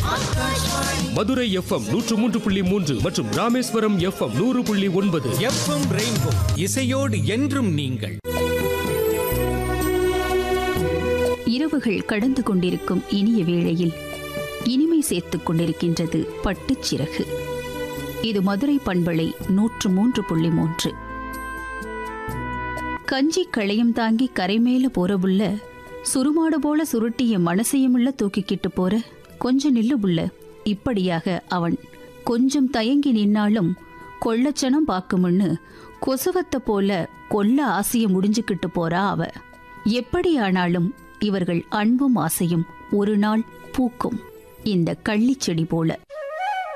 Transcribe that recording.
Madurai FM நூற்று மூன்று புள்ளி மூன்று மற்றும் ராமேஸ்வரம் எஃப்எம் நூறு புள்ளி ஒன்பது எஃப்எம் ரெயின்போ இசையோடு என்றும் நீங்கள் இரவுகள் கடந்து கொண்டிருக்கும் இனிய வேளையில் இனிமை சேர்த்துக் கொண்டிருக்கின்றது பட்டுச்சிறகு இது மதுரை பண்பலை நூற்று மூன்று புள்ளி மூன்று கஞ்சி களையம் தாங்கி கரைமேல போறவுள்ள சுருமாடு போல சுருட்டிய மனசையுமுள்ள தூக்கிக்கிட்டு போற கொஞ்சம் நில்லு புள்ள இப்படியாக அவன் கொஞ்சம் தயங்கி நின்னாலும் கொள்ளச்சனம் பார்க்குமுன்னு கொசுவத்தை போல கொல்ல ஆசைய முடிஞ்சுக்கிட்டு போறா அவ எப்படியானாலும் இவர்கள் அன்பும் ஆசையும் ஒரு நாள் பூக்கும் இந்த கள்ளிச் செடி போல